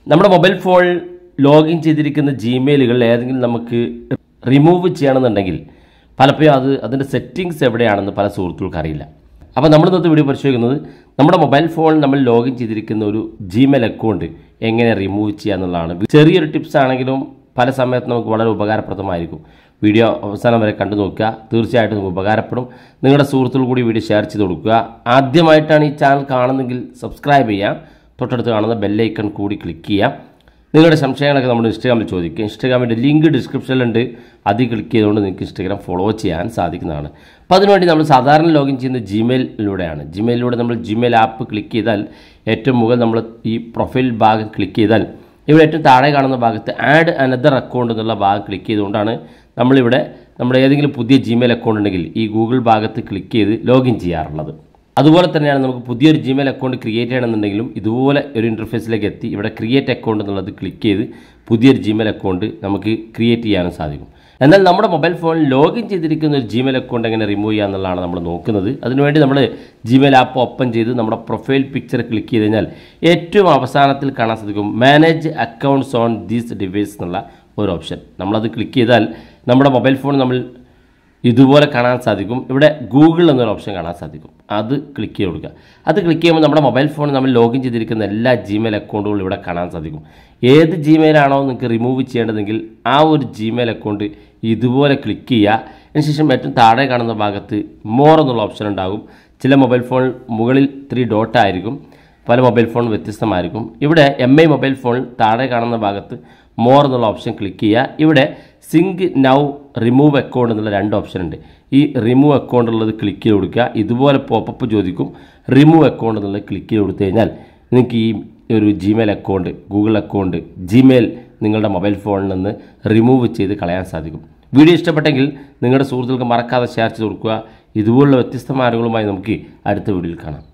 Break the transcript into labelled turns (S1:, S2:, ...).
S1: നമ്മുടെ mobile phone login ചെയ്തിരിക്കുന്ന ജിമെയിലുകൾ ഏതെങ്കിലും നമുക്ക് റിമൂവ് ചെയ്യണമെന്നുണ്ടെങ്കിൽ പലപ്പോഴും അത് അതിൻ്റെ സെറ്റിങ്സ് എവിടെയാണെന്ന് പല സുഹൃത്തുക്കൾക്ക് അറിയില്ല അപ്പോൾ നമ്മൾ ഇന്നത്തെ വീഡിയോ പരിശോധിക്കുന്നത് നമ്മുടെ മൊബൈൽ ഫോൺ നമ്മൾ ലോഗിൻ ചെയ്തിരിക്കുന്ന ഒരു ജിമെയിൽ അക്കൗണ്ട് എങ്ങനെ റിമൂവ് ചെയ്യുക എന്നുള്ളതാണ് ചെറിയൊരു ടിപ്സ് ആണെങ്കിലും പല സമയത്ത് നമുക്ക് വളരെ ഉപകാരപ്രദമായിരിക്കും വീഡിയോ അവസാനം വരെ കണ്ടു നോക്കുക തീർച്ചയായിട്ടും നിങ്ങൾക്ക് ഉപകാരപ്പെടും നിങ്ങളുടെ സുഹൃത്തുക്കൾ കൂടി വീഡിയോ ഷെയർ ചെയ്ത് കൊടുക്കുക ആദ്യമായിട്ടാണ് ഈ ചാനൽ കാണുന്നതെങ്കിൽ സബ്സ്ക്രൈബ് ചെയ്യാം തൊട്ടടുത്ത് കാണുന്ന ബെല്ലൈക്കൺ കൂടി ക്ലിക്ക് ചെയ്യാം നിങ്ങളുടെ സംശയങ്ങളൊക്കെ നമ്മൾ ഇൻസ്റ്റാഗ്രാമിൽ ചോദിക്കുക ഇൻസ്റ്റാഗ്രാമിൻ്റെ ലിങ്ക് ഡിസ്ക്രിപ്ഷനിലുണ്ട് അതിൽ ക്ലിക്ക് ചെയ്തുകൊണ്ട് നിങ്ങൾക്ക് ഇൻസ്റ്റാഗ്രാം ഫോളോ ചെയ്യാൻ സാധിക്കുന്നതാണ് അപ്പോൾ അതിനുവേണ്ടി നമ്മൾ സാധാരണ ലോഗിൻ ചെയ്യുന്ന ജിമെയിലിലൂടെയാണ് ജിമെയിലിലൂടെ നമ്മൾ ജിമെയിൽ ആപ്പ് ക്ലിക്ക് ചെയ്താൽ ഏറ്റവും മുകളിൽ നമ്മൾ ഈ പ്രൊഫൈൽ ഭാഗം ക്ലിക്ക് ചെയ്താൽ ഇവിടെ ഏറ്റവും താഴെ കാണുന്ന ഭാഗത്ത് ആഡ് അനദർ അക്കൗണ്ട് എന്നുള്ള ഭാഗം ക്ലിക്ക് ചെയ്തുകൊണ്ടാണ് നമ്മളിവിടെ നമ്മുടെ ഏതെങ്കിലും പുതിയ ജിമെയിൽ അക്കൗണ്ട് ഉണ്ടെങ്കിൽ ഈ ഗൂഗിൾ ഭാഗത്ത് ക്ലിക്ക് ചെയ്ത് ലോഗിൻ ചെയ്യാറുള്ളത് അതുപോലെ തന്നെയാണ് നമുക്ക് പുതിയൊരു ജിമെയിൽ അക്കൗണ്ട് ക്രിയേറ്റ് ചെയ്യണമെന്നുണ്ടെങ്കിലും ഇതുപോലെ ഒരു ഇൻ്റർഫേസിലേക്ക് എത്തി ഇവിടെ ക്രിയേറ്റ് അക്കൗണ്ട് എന്നുള്ളത് ക്ലിക്ക് ചെയ്ത് പുതിയൊരു ജിമെയിൽ അക്കൗണ്ട് നമുക്ക് ക്രിയേറ്റ് ചെയ്യാനും സാധിക്കും എന്നാൽ നമ്മുടെ മൊബൈൽ ഫോണിൽ ലോഗിൻ ചെയ്തിരിക്കുന്ന ഒരു ജിമെയിൽ അക്കൗണ്ട് എങ്ങനെ റിമൂവ് ചെയ്യുക എന്നുള്ളതാണ് നമ്മൾ നോക്കുന്നത് അതിനുവേണ്ടി നമ്മൾ ജിമെയിൽ ആപ്പ് ഓപ്പൺ ചെയ്ത് നമ്മുടെ പ്രൊഫൈൽ പിക്ചർ ക്ലിക്ക് ചെയ്ത് കഴിഞ്ഞാൽ ഏറ്റവും അവസാനത്തിൽ കാണാൻ സാധിക്കും manage accounts on these device എന്നുള്ള ഒരു ഓപ്ഷൻ നമ്മളത് ക്ലിക്ക് ചെയ്താൽ നമ്മുടെ മൊബൈൽ ഫോൺ നമ്മൾ ഇതുപോലെ കാണാൻ സാധിക്കും ഇവിടെ ഗൂഗിൾ എന്നൊരു ഓപ്ഷൻ കാണാൻ സാധിക്കും അത് ക്ലിക്ക് ചെയ്ത് കൊടുക്കുക അത് ക്ലിക്ക് ചെയ്യുമ്പോൾ നമ്മുടെ മൊബൈൽ ഫോൺ നമ്മൾ ലോഗിൻ ചെയ്തിരിക്കുന്ന എല്ലാ ജിമെയിൽ അക്കൗണ്ടുകളും ഇവിടെ കാണാൻ സാധിക്കും ഏത് ജിമെയിലാണോ നിങ്ങൾക്ക് റിമൂവ് ചെയ്യേണ്ടതെങ്കിൽ ആ ഒരു ജിമെയിൽ അക്കൗണ്ട് ഇതുപോലെ ക്ലിക്ക് ചെയ്യുക അതിനുശേഷം ഏറ്റവും താഴെ കാണുന്ന ഭാഗത്ത് മോർ എന്നുള്ള ഓപ്ഷൻ ഉണ്ടാകും ചില മൊബൈൽ ഫോൺ മുകളിൽ ത്രീ ഡോട്ട് ആയിരിക്കും പല മൊബൈൽ ഫോൺ വ്യത്യസ്തമായിരിക്കും ഇവിടെ എം ഐ മൊബൈൽ ഫോൺ താഴെ കാണുന്ന ഭാഗത്ത് മോർ എന്നുള്ള ഓപ്ഷൻ ക്ലിക്ക് ചെയ്യുക ഇവിടെ സിങ്ക് നൗ റിമൂവ് അക്കൗണ്ട് എന്നുള്ള രണ്ട് ഓപ്ഷൻ ഉണ്ട് ഈ റിമൂവ് അക്കൗണ്ട് ഉള്ളത് ക്ലിക്ക് ചെയ്ത് കൊടുക്കുക ഇതുപോലെ പോപ്പപ്പ് ചോദിക്കും റിമൂവ് അക്കൗണ്ട് എന്നുള്ളത് ക്ലിക്ക് ചെയ്ത് കൊടുത്തു കഴിഞ്ഞാൽ നിങ്ങൾക്ക് ഈ ഒരു Gmail account Google account Gmail നിങ്ങളുടെ മൊബൈൽ ഫോണിൽ നിന്ന് റിമൂവ് ചെയ്ത് കളയാൻ സാധിക്കും വീഡിയോ ഇഷ്ടപ്പെട്ടെങ്കിൽ നിങ്ങളുടെ സുഹൃത്തുക്കൾക്ക് മറക്കാതെ ഷെയർ ചെയ്ത് കൊടുക്കുക ഇതുപോലുള്ള വ്യത്യസ്തമായ അറിവുകളുമായി നമുക്ക് അടുത്ത വീഡിയോയിൽ കാണാം